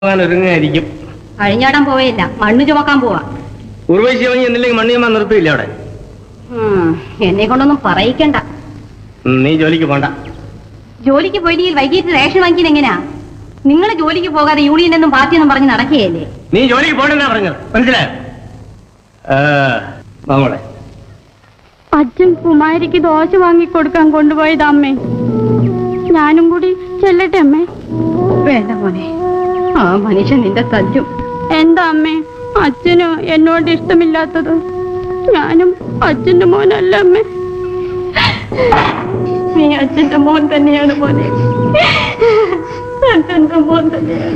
പോകാൻ ഒരുങ്ങായിരിക്കും അഴിഞ്ഞാടാൻ പോവേയില്ല മണ്ണ് ചുമക്കാൻ പോവാ ഉർവശി അവൻ എന്നില്ലെങ്കിൽ മണ്ണ് ചുമ നിർത്തിയില്ല അവിടെ ഉം, എന്നെ കൊണ്ടൊന്നും പറയിക്കണ്ട ഉം, നീ ജോലിക്ക് പോണ്ട ജോലിക്ക് പോയിട്ട് ഈ വൈകിട്ട് റേഷൻ വാങ്ങിക്കുന്നത് എങ്ങനെയാ നിങ്ങൾ ജോലിക്ക് പോകാതെ യൂണിയൻ എന്നും പാർട്ടി എന്നും പറഞ്ഞ് നടക്കുകയല്ലേ നീ ജോലിക്ക് പോകണ്ടെന്നാ പറഞ്ഞത് മനസ്സിലായോ ആ, വാ മോളെ അച്ഛൻ കുമാരിക്ക് ദോശ വാങ്ങിക്കൊടുക്കാൻ കൊണ്ടുപോയത് അമ്മേ ഞാനും കൂടി ചെല്ലട്ടെ അമ്മേ വേണ്ട മോനെ ആ മനുഷ്യൻ നിന്റെ തല്ലും എന്താ അമ്മേ അച്ഛന് എന്നോട് ഇഷ്ടമില്ലാത്തത് ഞാനും അച്ഛന്റെ മോനല്ല അമ്മേ നീ അച്ഛന്റെ മോൻ തന്നെയാണ് മോനെ അച്ഛന്റെ മോൻ തന്നെയാണ്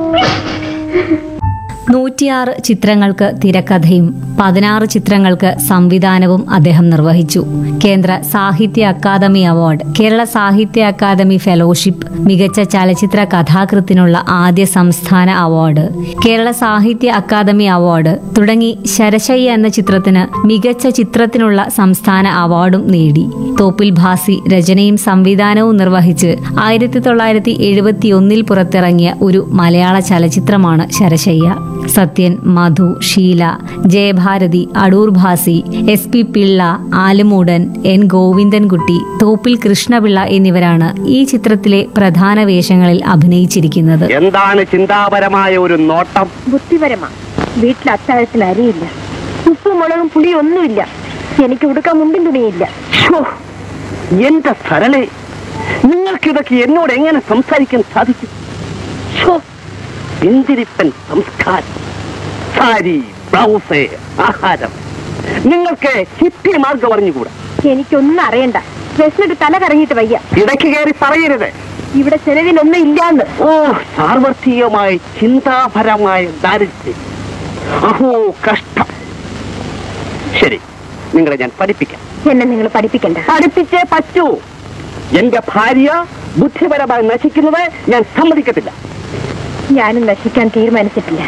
നൂറ്റിയാറ് ചിത്രങ്ങൾക്ക് തിരക്കഥയും പതിനാറ് ചിത്രങ്ങൾക്ക് സംവിധാനവും അദ്ദേഹം നിർവഹിച്ചു കേന്ദ്ര സാഹിത്യ അക്കാദമി അവാർഡ് കേരള സാഹിത്യ അക്കാദമി ഫെലോഷിപ്പ് മികച്ച ചലച്ചിത്ര കഥാകൃത്തിനുള്ള ആദ്യ സംസ്ഥാന അവാർഡ് കേരള സാഹിത്യ അക്കാദമി അവാർഡ് തുടങ്ങി ശരശയ്യ എന്ന ചിത്രത്തിന് മികച്ച ചിത്രത്തിനുള്ള സംസ്ഥാന അവാർഡും നേടി തോപ്പിൽ ഭാസി രചനയും സംവിധാനവും നിർവഹിച്ച് ആയിരത്തി തൊള്ളായിരത്തി എഴുപത്തി ഒന്നിൽ പുറത്തിറങ്ങിയ ഒരു മലയാള ചലച്ചിത്രമാണ് Sarasayya Sathyan Madhu Sheela Jayabharathi Adoor Bhasi S P Pillai Alummoodan N Govindankutty Thoppil Krishnapillai എന്നിവരാണ് ഈ ചിത്രത്തിലെ പ്രധാന വേഷങ്ങളിൽ അഭിനയിച്ചിരിക്കുന്നത് എന്താണ് ചിന്താപരമായ ഒരു നോട്ടം ബുദ്ധിപരമാ വീട്ടിൽ അത്താഴത്തിന് അരിയില്ല ഉപ്പും മുളകും പുളിയും ഒന്നുമില്ല എനിക്ക് ഉടുക്കാൻ മുണ്ടും തുണിയില്ല ഛോ, എന്റെ സരളെ നിങ്ങൾക്കിതൊക്കെ എന്നോട് എങ്ങനെ സംസാരിക്കാൻ സാധിക്കും ഛോ, പിന്തിരിപ്പൻ സംസ്കാരം സാരി ബ്ലൗസ് ആഹാരം നിങ്ങൾക്ക് ഹിപ്പി മാർഗം അറിഞ്ഞുകൂടാ എനിക്കൊന്നും അറിയണ്ട വിശന്നിട്ട് തല കറങ്ങിയിട്ട് വയ്യ ഇടയ്ക്ക് കയറി പറയരുത് ഇവിടെ ചെലവിനൊന്നും ഇല്ലാന്ന് ഓ സാർവത്രികമായ ചിന്താപരമായ ദാരിദ്ര്യം അഹോ കഷ്ടം ശരി നിങ്ങളെ ഞാൻ പഠിപ്പിക്കാം എന്നെ നിങ്ങൾ പഠിപ്പിക്കണ്ട പഠിപ്പിച്ചേ പറ്റൂ എന്റെ ഭാര്യ ബുദ്ധിപരമായി നശിക്കുന്നത് ഞാൻ സമ്മതിക്കത്തില്ല ഞാനും നശിക്കാൻ തീരുമാനിച്ചിട്ടില്ല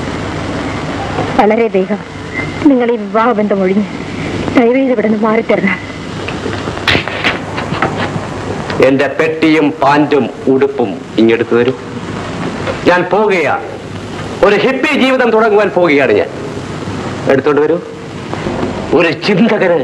വളരെ വേഗം നിങ്ങൾ ഈ വിവാഹബന്ധം ഒഴിഞ്ഞ് ദയവേത് ഇവിടെ നിന്ന് മാറിത്തരണം എന്റെ പെട്ടിയും പാൻറ്റും ഉടുപ്പും ഇങ്ങെടുത്തു തരൂ ഞാൻ പോകുകയാണ് ഒരു ഹിപ്പി ജീവിതം തുടങ്ങുവാൻ പോവുകയാണ് ഞാൻ എടുത്തോണ്ട് വരൂ ഒരു ചിന്തകന്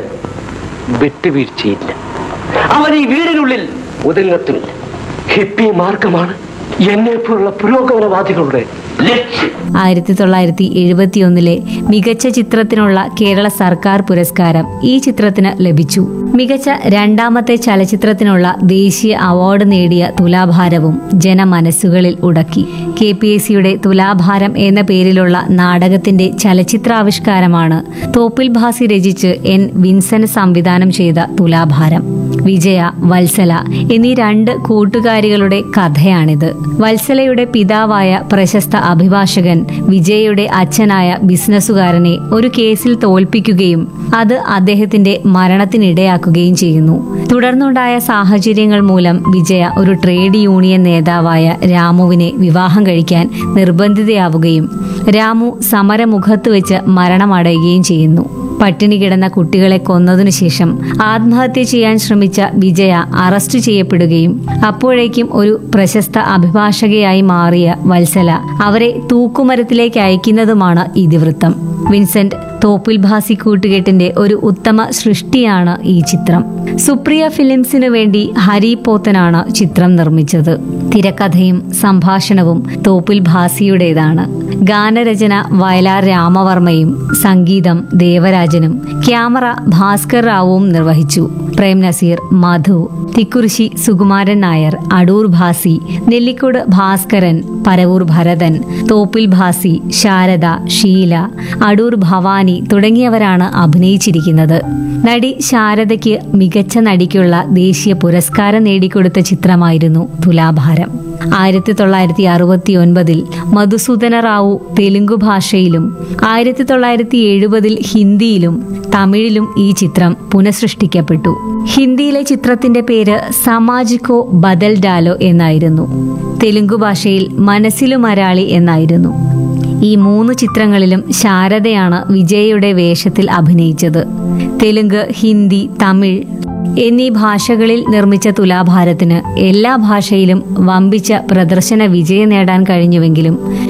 വിട്ടുവീഴ്ചയില്ല അവൻ ഈ വീടിനുള്ളിൽ ഒതുങ്ങത്തുമില്ല ഹിപ്പി മാർഗമാണ് എന്നെ പോലുള്ള പുരോഗമനവാദികളുടെ ലക്ഷ്യം ആയിരത്തി തൊള്ളായിരത്തി എഴുപത്തിയൊന്നിലെ മികച്ച ചിത്രത്തിനുള്ള കേരള സർക്കാർ പുരസ്കാരം ഈ ചിത്രത്തിന് ലഭിച്ചു മികച്ച രണ്ടാമത്തെ ചലച്ചിത്രത്തിനുള്ള ദേശീയ അവാർഡ് നേടിയ തുലാഭാരവും ജനമനസ്സുകളിൽ ഉടക്കി കെ പി എസ് സിയുടെ തുലാഭാരം എന്ന പേരിലുള്ള നാടകത്തിന്റെ ചലച്ചിത്രാവിഷ്കാരമാണ് തോപ്പിൽ ഭാസി രചിച്ച് എൻ വിൻസെന്റ് സംവിധാനം ചെയ്ത തുലാഭാരം വിജയ വത്സല എന്നീ രണ്ട് കൂട്ടുകാരികളുടെ കഥയാണിത് വത്സലയുടെ പിതാവായ പ്രശസ്ത അഭിഭാഷകൻ വിജയയുടെ അച്ഛനായ ബിസിനസ്സുകാരനെ ഒരു കേസിൽ തോൽപ്പിക്കുകയും അത് അദ്ദേഹത്തിന്റെ മരണത്തിനിടയാക്കുകയും ചെയ്യുന്നു തുടർന്നുണ്ടായ സാഹചര്യങ്ങൾ മൂലം വിജയ ഒരു ട്രേഡ് യൂണിയൻ നേതാവായ രാമുവിനെ വിവാഹം കഴിക്കാൻ നിർബന്ധിതയാവുകയും രാമു സമരമുഖത്ത് വെച്ച് മരണമടയുകയും ചെയ്യുന്നു പട്ടിണി കിടന്ന കുട്ടികളെ കൊന്നതിനു ശേഷം ആത്മഹത്യ ചെയ്യാൻ ശ്രമിച്ച വിജയ അറസ്റ്റ് ചെയ്യപ്പെടുകയും അപ്പോഴേക്കും ഒരു പ്രശസ്ത അഭിഭാഷകയായി മാറിയ വത്സല അവരെ തൂക്കുമരത്തിലേക്ക് അയക്കുന്നതുമാണ് ഇതിവൃത്തം വിൻസെന്റ് തോപ്പിൽ ഭാസി കൂട്ടുകെട്ടിന്റെ ഒരു ഉത്തമ സൃഷ്ടിയാണ് ഈ ചിത്രം സുപ്രിയ ഫിലിംസിനു വേണ്ടി ഹരി പോത്തനാണ് ചിത്രം നിർമ്മിച്ചത് തിരക്കഥയും സംഭാഷണവും തോപ്പിൽ ഭാസിയുടേതാണ് ഗാനരചന വയലാർ രാമവർമ്മയും സംഗീതം ദേവരാജനും ക്യാമറ ഭാസ്കർ റാവുവും നിർവഹിച്ചു പ്രേം നസീർ മധു തിക്കുറിശി സുകുമാരൻ നായർ അടൂർ ഭാസി നെല്ലിക്കോട് ഭാസ്കരൻ പരവൂർ ഭരതൻ തോപ്പിൽ ഭാസി ശാരദ ഷീല അടൂർ ഭവാനി തുടങ്ങിയവരാണ് അഭിനയിച്ചിരിക്കുന്നത് നടി ശാരദയ്ക്ക് മികച്ച നടിക്കുള്ള ദേശീയ പുരസ്കാരം നേടിക്കൊടുത്ത ചിത്രമായിരുന്നു തുലാഭാരം ആയിരത്തി തൊള്ളായിരത്തി അറുപത്തി ഒൻപതിൽ മധുസൂദന റാവു തെലുങ്കു ഭാഷയിലും ആയിരത്തി തൊള്ളായിരത്തി എഴുപതിൽ ഹിന്ദിയിലും തമിഴിലും ഈ ചിത്രം പുനഃസൃഷ്ടിക്കപ്പെട്ടു ഹിന്ദിയിലെ ചിത്രത്തിന്റെ പേര് സമാജിക്കോ ബദൽ ഡാലോ എന്നായിരുന്നു തെലുങ്കു ഭാഷയിൽ മനസ്സിലു മരാളി എന്നായിരുന്നു ഈ മൂന്ന് ചിത്രങ്ങളിലും ശാരദയാണ് വിജയയുടെ വേഷത്തിൽ അഭിനയിച്ചത് തെലുങ്ക് ഹിന്ദി തമിഴ് എന്നീ ഭാഷകളിൽ നിർമ്മിച്ച തുലാഭാരത്തിന് എല്ലാ ഭാഷയിലും വമ്പിച്ച പ്രദർശന വിജയം നേടാൻ കഴിഞ്ഞുവെങ്കിലും